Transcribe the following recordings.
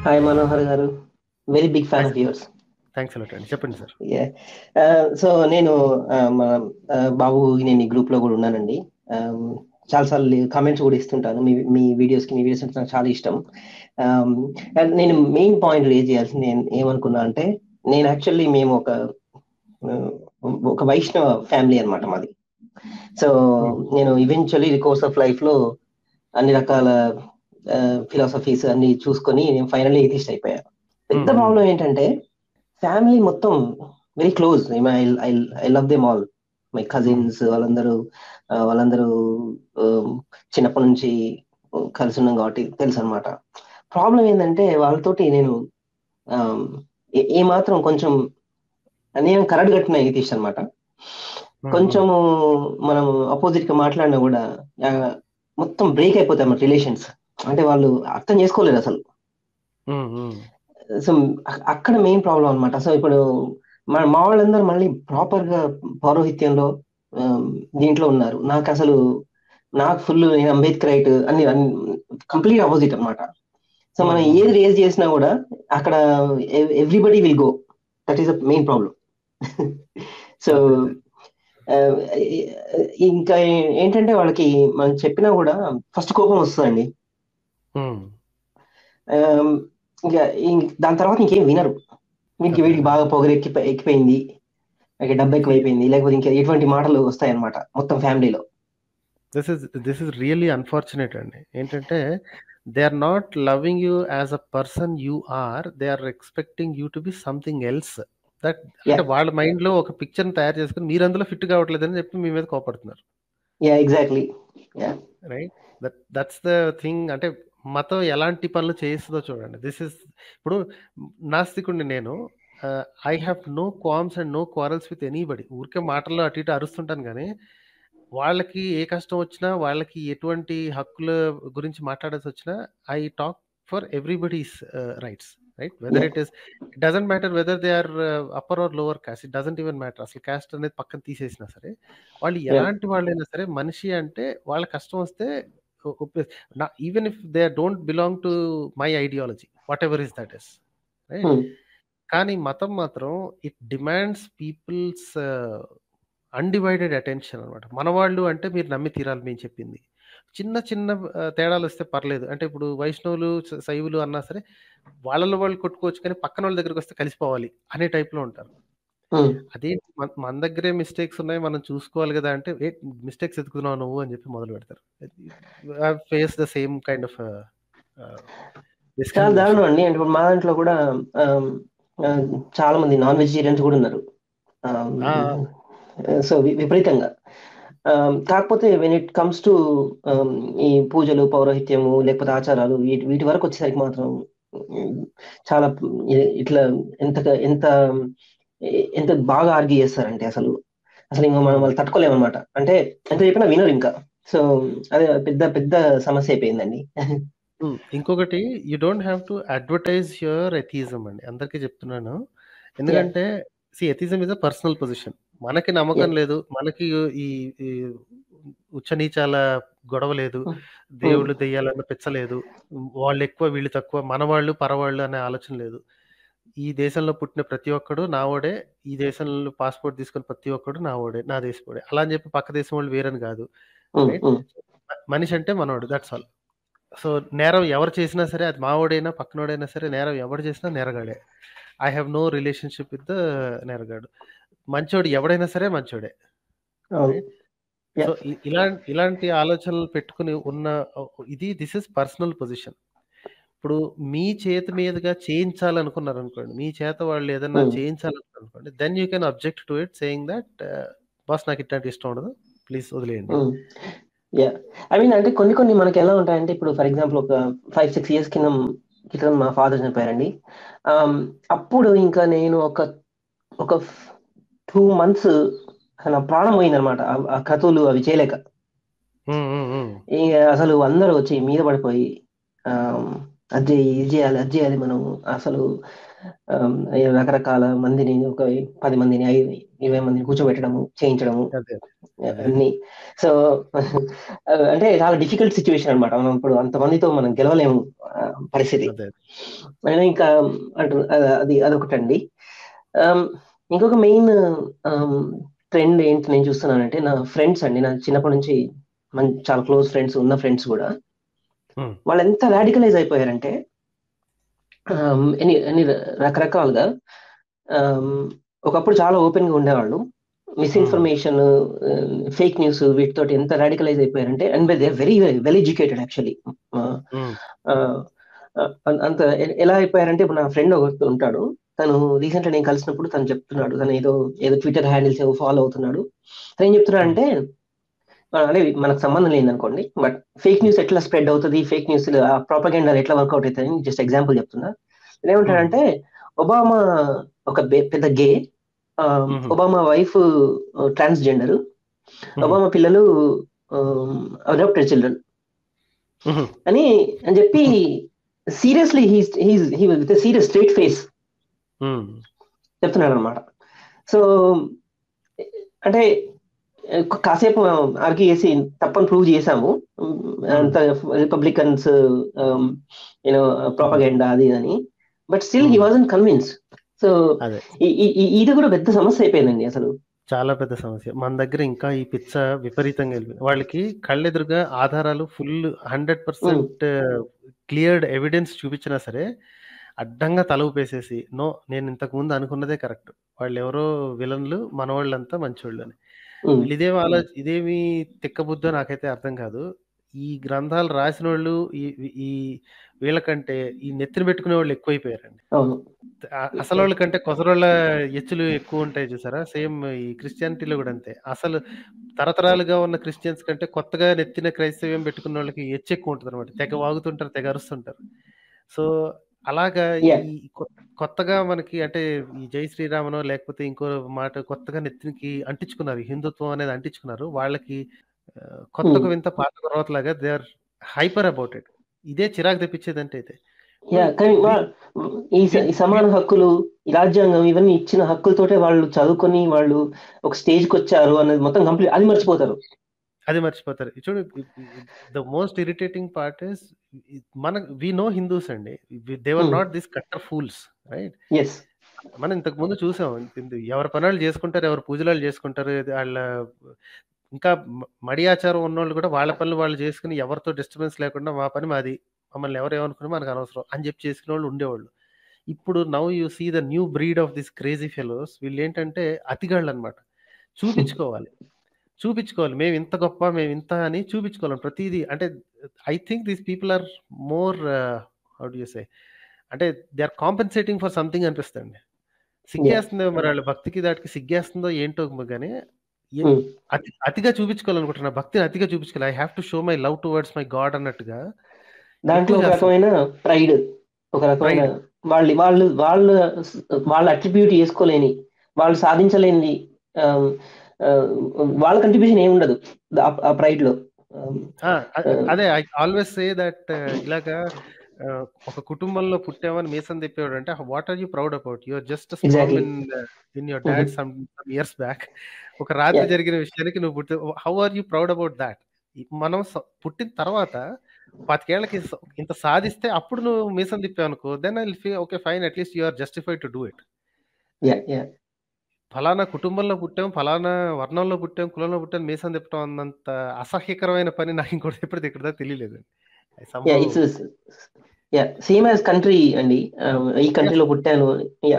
Hi Manohar garu very big fan of yours thanks a lot అండి చెప్పండి sir so నేను uh, మన uh, బాబు నేను ఈ గ్రూప్ లో కూడా ఉన్నానండి Um, చాలాసార్లు కామెంట్స్ కూడా ఇస్తుంటాను మీ మీ వీడియోస్ కి మీ వీడియోస్ అంటే నాకు చాలా ఇష్టం Um, and నేను మెయిన్ పాయింట్ రేజ్ చేయాల్సింది నేను ఏమనుకున్నా అంటే నేను యాక్చువల్లీ మేము ఒక uh, ఒక వైష్ణవ ఫ్యామిలీ అన్నమాట మాది సో నేను ఈవెన్చువల్లీ కోర్స్ ఆఫ్ లైఫ్ లో అన్ని రకాల ఫిలాసఫీస్ అన్ని చూసుకొని నేను ఫైనల్లీ ఎథిస్ట్ అయిపోయా పెద్ద Hmm. ప్రాబ్లం ఏంటంటే ఫ్యామిలీ మొత్తం very close I love them all my cousins వాళ్ళందరూ ఆ, వాళ్ళందరూ um, చిన్నప్పటి నుంచి కలిసి ఉన్నాం కాబట్టి తెలుసు అనమాట ప్రాబ్లం ఏంటంటే వాళ్ళతోటి నేను um, ఏ- ఏ మాత్రం కొంచెం నేను కరడు కట్టిన ఎథిస్ట్ అనమాట కొంచెం మనం అపోజిట్ గా మాట్లాడినా కూడా ఆ, మొత్తం బ్రేక్ అయిపోతాయి మన రిలేషన్స్ అంటే వాళ్ళు అర్థం చేసుకోలేరు అసలు సో అ- అక్కడ మెయిన్ ప్రాబ్లం అన్నమాట సో ఇప్పుడు మన మా వాళ్ళందరూ మళ్ళీ ప్రాపర్ గా పౌరోహిత్యంలో ఆమ్, దీంట్లో ఉన్నారు నాకు అసలు నాకు ఫుల్ నేను అంబేద్కర్ రైట్ అన్ని కంప్లీట్ ఆపోజిట్ అన్నమాట సో మనం Hmm. ఏది రేజ్ చేసినా కూడా అక్కడ everybody will go that is the main problem so ఇంకా ఏంటంటే వాళ్ళకి మనం చెప్పినా కూడా ఫస్ట్ కోపం వస్తుందండి ఆమ్, ఇంకా ఇం- దాని తర్వాత ఇంకేం వినరు వీడికి వీడికి బాగా పొగరు ఎక్కి ఎక్కిపోయింది ఇక డబ్బు ఎక్కువైపోయింది లేకపోతే ఇంకా ఎటువంటి మాటలు వస్తాయన్నమాట మొత్తం ఫ్యామిలీలో this is this is really unfortunate అండి ఏంటంటే they are not loving you as a person you are they are expecting you to be something else that అంటే వాళ్ళ మైండ్ లో ఒక పిక్చర్ ని తయారు చేసుకుని మీరు అందులో ఫిట్ కావట్లేదని చెప్పి మీ మీద కోపడుతున్నారు yeah exactly right that that's the thing అంటే మతం ఎలాంటి పనులు చేస్తుందో చూడండి దిస్ ఇస్ ఇప్పుడు నాస్తికుడిని నేను I have no qualms and no quarrels with anybody ఊరికే మాటల్లో అటు ఇటు అరుస్తుంటాను కానీ వాళ్ళకి ఏ కష్టం వచ్చినా వాళ్ళకి ఎటువంటి హక్కుల గురించి మాట్లాడాల్సి వచ్చినా I talk for everybody's rights right whether Yeah. It is it doesn't matter whether they are upper or lower caste it doesn't even matter అసలు కాస్ట్ అనేది పక్కన తీసేసినా సరే వాళ్ళు Yeah. ఎలాంటి వాళ్ళైనా సరే మనిషి అంటే వాళ్ళ కష్టం వస్తే even if they don't belong to my ideology what is that is right కానీ మతం మాత్రం it demands people's undivided attention అనమాట మన వాళ్ళు అంటే మీరు నమ్మి తీరాలి మేము చెప్పింది చిన్న చిన్న ఆ, తేడాలు వస్తే పర్లేదు అంటే ఇప్పుడు వైష్ణవులు స- శైవులు అన్నా సరే వాళ్ళలో వాళ్ళు కొట్టుకోవచ్చు కానీ పక్కన వాళ్ళ దగ్గరికి వస్తే కలిసిపోవాలి అనే టైప్లో ఉంటారు అదే మన మన దగ్గరే మిస్టేక్స్ ఉన్నాయి మనం చూసుకోవాలి కదా అంటే ఏ మిస్టేక్స్ ఎత్తుకున్నావు నువ్వు అని చెప్పి మొదలు పెడతారు face the same kind of చాలా దారుణం అండి అంటే ఇప్పుడు మా దాంట్లో కూడా ఆమ్, ఆ, చాలా మంది నాన్ వెజిటేరియన్స్ కూడా ఉన్నారు ఆ. సో విపరీతంగా ఆమ్, కాకపోతే వెన్ ఇట్ కమ్స్ టు ఈ పూజలు పౌరోహిత్యము లేకపోతే ఆచారాలు వీటి వీటి వరకు వచ్చేసరికి మాత్రం ఉమ్, చాలా ఇ- ఇట్లా ఎంత ఎంత ఎంత బాగా ఆర్గ్యూ చేస్తారంటే అసలు అసలు ఇంకా మనం వాళ్ళు తట్టుకోలేమన్నమాట అంటే ఎంత చెప్పినా వినరు ఇంకా సో అదే పెద్ద పెద్ద సమస్య అయిపోయిందండి ఉమ్, ఇంకొకటి you don't have to advertise your atheism అండి అందరికీ చెప్తున్నాను ఎందుకంటే see atheism is a personal position మనకి నమ్మకం లేదు మనకి ఈ ఈ ఉచ్చ నీచాల గొడవ లేదు దేవుళ్ళు దెయ్యాలన్న పిచ్చలేదు వాళ్ళు ఎక్కువ వీళ్ళు తక్కువ మన వాళ్ళు పరవాళ్ళు అనే ఆలోచన లేదు ఈ దేశంలో పుట్టిన ప్రతి ఒక్కడు నావోడే ఈ దేశంలో పాస్పోర్ట్ తీసుకుని ప్రతి ఒక్కడు నావోడే నా దేశపోడే అలా అని చెప్పి పక్క దేశం వాళ్ళు వేరని కాదు ఉమ్, Right. ఉమ్, మనిషి అంటే మనోడు దట్స్ ఆల్ సో నేరం ఎవరు చేసినా సరే అది మావోడైనా పక్కనోడైనా సరే నేరం ఎవరు చేసినా నేరగాడే I have no relationship with the నేరగాడు మంచోడు ఎవడైనా సరే మంచోడే అవును Yeah. సో ఇలాంటి ఇలాంటి ఆలోచనలు పెట్టుకుని ఉన్న ఇది దిస్ ఇస్ పర్సనల్ పొజిషన్ ఇప్పుడు మీ చేతి మీదుగా చేయించాలనుకున్నారు అనుకోండి మీ చేత వాళ్ళు ఏదైనా Hmm. చేయించాలనుకున్నారు అనుకోండి then you can object to it saying that boss నాకు ఇట్లాంటి ఇష్టం ఉండదు ప్లీజ్ వదిలేయండి యా ఐ మీన్ అంటే కొన్ని కొన్ని మనకి ఎలా ఉంటాయంటే ఇప్పుడు ఫర్ ఎగ్జాంపుల్ ఒక ఫైవ్ సిక్స్ ఇయర్స్ కింద క్రితం మా ఫాదర్ చనిపోయారండి Um, అప్పుడు ఇంకా నేను ఒక ఒక టూ మంత్స్ నా ప్రాణం పోయిందనమాట ఆ కథలు అవి చేయలేక ఉమ్, ఉమ్, ఉమ్. ఇక అసలు అందరూ వచ్చి మీద పడిపోయి అది చేయి, ఇది చేయాలి అది చేయాలి మనం అసలు ఆమ్, రకరకాల మందిని ఒక పది మందిని ఐదు ఇరవై మందిని కూర్చోబెట్టడము చేయించడము అదే అదే. అన్ని సో అంటే చాలా డిఫికల్ట్ సిచ్యువేషన్ అన్నమాట మనం ఇప్పుడు అంతమందితో మనం గెలవలేము ఆ, పరిస్థితి అదే అయినా ఇంకా అంటు అ- అది అదొకటండి ఆమ్, ఇంకొక మెయిన్ ట్రెండ్ ఏంటి నేను చూస్తున్నానంటే నా ఫ్రెండ్స్ అండి నా చిన్నప్పటి నుంచి మన చాలా క్లోజ్ ఫ్రెండ్స్ ఉన్న ఫ్రెండ్స్ కూడా Hmm. వాళ్ళు ఎంత రాడికలైజ్ అయిపోయారంటే ఆమ్, ఎన్ని ఎన్ని రకరకాలుగా ఆమ్, ఒకప్పుడు చాలా ఓపెన్ గా ఉండేవాళ్ళు మిస్ఇన్ఫర్మేషన్ ఫేక్ న్యూస్ వీటితోటి ఎంత రాడికలైజ్ అయిపోయారంటే and they very well educated actually um, అంత ఎ- ఎలా అయిపోయారంటే ఇప్పుడు నా ఫ్రెండ్ ఒకటి ఉంటాడు తను రీసెంట్ నేను కలిసినప్పుడు తను చెప్తున్నాడు తను ఏదో ఏదో ట్విట్టర్ హ్యాండిల్స్ ఏవో ఫాలో అవుతున్నాడు తను ఏం చెప్తున్నాడు అంటే అంటే మనకు సంబంధం లేదనుకోండి బట్ ఫేక్ న్యూస్ ఎట్లా స్ప్రెడ్ అవుతుంది ఫేక్ న్యూస్ ప్రాపగెండా ఎట్లా వర్కౌట్ అవుతుంది జస్ట్ ఎగ్జాంపుల్ చెప్తున్నా తను ఏమంటాడంటే ఒబామా ఒక బే- పెద్ద gay Mhm. Obama wife transgender Obama పిల్లలు అడాప్టెడ్ చిల్డ్రన్ ఉమ్, అని అని చెప్పి seriously he with serious straight face um, చెప్తున్నాడు అనమాట సో అంటే కాసేపు ఆర్గ్యూ చేసి తప్పని ప్రూవ్ చేశాము అంత రిపబ్లికన్స్ యూనో ప్రాపగెండా అది ఇది అని but still he wasn't convince so అదే ఇది కూడా పెద్ద సమస్య అయిపోయిందండి అసలు చాలా పెద్ద సమస్య మన దగ్గర ఇంకా ఈ పిచ్చ విపరీతంగా వెళ్ళిపోయింది వాళ్ళకి కళ్ళెదురుగా ఆధారాలు full hundred percent cleared evidence చూపించినా సరే అడ్డంగా తల ఊపేసేసి నో నేను ఇంతకు ముందు అనుకున్నదే కరెక్ట్ వాళ్ళు ఎవరో విలన్లు మన వాళ్ళంతా మంచోళ్ళు అని ఉమ్, వీళ్ళు ఇదేం ఆలో ఇదేమి తిక్కబుద్ధో నాకైతే అర్థం కాదు ఈ గ్రంథాలు రాసిన వాళ్ళు ఈ ఈ వీళ్ళకంటే ఈ నెత్తిన పెట్టుకునే వాళ్ళు ఎక్కువైపోయారండి అవును ఆ- అసలు వాళ్ళ కంటే కొసరోళ్ళ ఎచ్చులు ఎక్కువ ఉంటాయి చూసారా సేమ్ ఈ క్రిస్టియానిటీలో కూడా అంతే అసలు తరతరాలుగా ఉన్న క్రిస్టియన్స్ కంటే కొత్తగా నెత్తిన క్రైస్తవ్యం పెట్టుకున్న వాళ్ళకి ఎచ్చు ఎక్కువ ఉంటుంది అనమాట తెగ వాగుతుంటారు తెగ అరుస్తుంటారు సో అలాగా Yeah. ఈ కొ- కొత్తగా మనకి అంటే ఈ జై శ్రీరామనో లేకపోతే ఇంకో మాట కొత్తగా నెత్తినికి అంటించుకున్నారు ఈ హిందుత్వం అనేది అంటించుకున్నారు వాళ్ళకి ఆ, కొత్తకు Hmm. వింత పాత రోతలాగా they are hyper about it ఇదే చిరాకు తెప్పించేదంటే అయితే యా కానీ వా- ఈ స- ఈ సమాన హక్కులు ఈ రాజ్యాంగం ఇవన్నీ ఇచ్చిన హక్కులతోటే వాళ్ళు చదువుకొని వాళ్ళు ఒక స్టేజ్ కి వచ్చారు అనేది మొత్తం కంప్లీట్ అది మర్చిపోతారు అది మర్చిపోతారు చూడు the most irritating part is మన వి నో హిందూస్ అండి దేవర్ Hmm. నాట్ దిస్ కట్టర్ ఫూల్స్ రైట్ ఎస్ మనం ఇంతకు ముందు చూసాం ఇంత- ఎవరి పనులు చేసుకుంటారు ఎవరు పూజలు చేసుకుంటారు ఇది వాళ్ళ ఇంకా మ- మడి ఆచారం ఉన్నోళ్ళు కూడా వాళ్ళ పనులు వాళ్ళు చేసుకుని ఎవరితో డిస్టర్బెన్స్ లేకుండా మా పని మాది మమ్మల్ని ఎవరు ఏమనుకున్నా మనకు అనవసరం అని చెప్పి చేసుకునే వాళ్ళు ఉండేవాళ్ళు ఇప్పుడు now you see the new breed of this crazy fellows వీళ్ళు ఏంటంటే అతిగాళ్ళు అనమాట చూపించుకోవాలి చూపించుకోవాలి మేము ఇంత గొప్ప మేము ఇంత అని చూపించుకోవాలి ప్రతిదీ అంటే I think these people are more how do you say అంటే they are compensating for something అనిపిస్తుంది సిగ్గేస్తుందో మరి వాళ్ళ భక్తికి దాటికి సిగ్గేస్తుందో ఏంటో కానీ ఏ- Hmm. అతి అతిగా చూపించుకోవాలనుకుంటున్నా భక్తిని అతిగా చూపించుకోవాలి I have to show my love towards my god అన్నట్టుగా దాంట్లో ఒక ఎక్కువ రకమైన ప్రైడ్ ఒక రకమైన వాళ్ళు వాళ్ళు వాళ్ళ వాళ్ళ అట్రిబ్యూట్ చేసుకోలేని వాళ్ళు సాధించలేని ఆమ్, ఆ, వాళ్ళ కంట్రిబ్యూషన్ ఏమి ఉండదు ఆ- ఆ ప్రైడ్ లో ఆమ్, ఆ, అ- అదే ఐ ఆల్వేస్ సే దట్ ఇలాగా ఆ, ఒక కుటుంబంలో పుట్టామని మీసం తిప్పేవాడు అంటే what are you proud about your just Exactly. In in your dad some years back ఒక రాత్రి Yeah. జరిగిన విషయానికి నువ్వు పుట్టి how are you proud about that మనం స- పుట్టిన తర్వాత పాతికేళ్లకి స- ఇంత సాధిస్తే అప్పుడు నువ్వు మీసం తిప్పావు అనుకో then I feel okay fine at least you are justified to do it yeah, yeah. ఫలానా కుటుంబంలో పుట్టాం ఫలానా వర్ణంలో పుట్టాం కులంలో పుట్టాం మీసం తిప్పడం అన్నంత అసహ్యకరమైన పని నాకు ఇంకోటి ఎప్పుడు ఇక్కడ దాకా తెలియలేదు I somehow- yeah it's yeah same as country అండి Um, ఈ కంట్రీలో పుట్టాను యా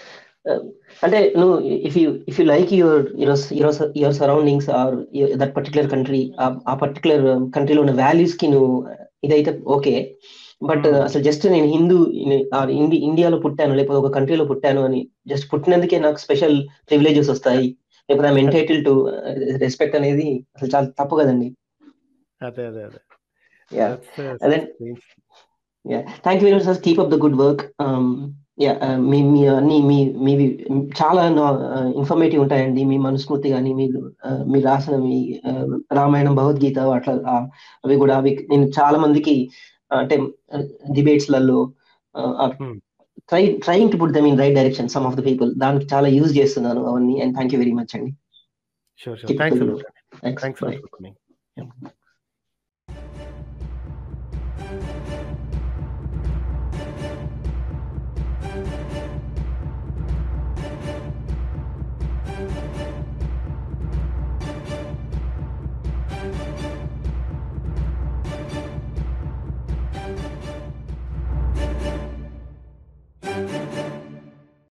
అంటే నువ్వు if you if you like your your your surroundings are that particular country ఆ పర్టికులర్ కంట్రీలో ఉన్న వాల్యూస్ కి నువ్వు ఇదైతే ఓకే బట్ Hmm. అసలు జస్ట్ నేను హిందూ ఇండి ఇండియాలో పుట్టాను లేకపోతే ఒక కంట్రీలో పుట్టాను అని జస్ట్ పుట్టినందుకే నాకు స్పెషల్ ప్రివిలేజెస్ వస్తాయి లేకపోతే ఐమ్ ఎంటైటిల్ టు రెస్పెక్ట్ అనేది అసలు చాలా తప్పు కదండి అదే అదే అదే యా That's, uh, అదే- strange. Yeah, thank you very much, sir. Keep up the good work. Um, yeah, uh, మీ మీ అన్ని మీ మీవి చాలా ఇన్ఫర్మేటివ్ ఉంటాయండి మీ మనుస్మృతి కానీ మీరు uh, మీరు రాసిన మీ uh, రామాయణం భగవద్గీత అట్లా uh, అవి కూడా అవి నేను చాలా మందికి అంటే డిబేట్స్ లలో Hmm. Try trying to put them in right direction some of the people దానికి చాలా యూజ్ చేస్తున్నాను అవన్నీ and thank you very much అండి sure sure Keep thanks going. A lot thanks thanks a lot for coming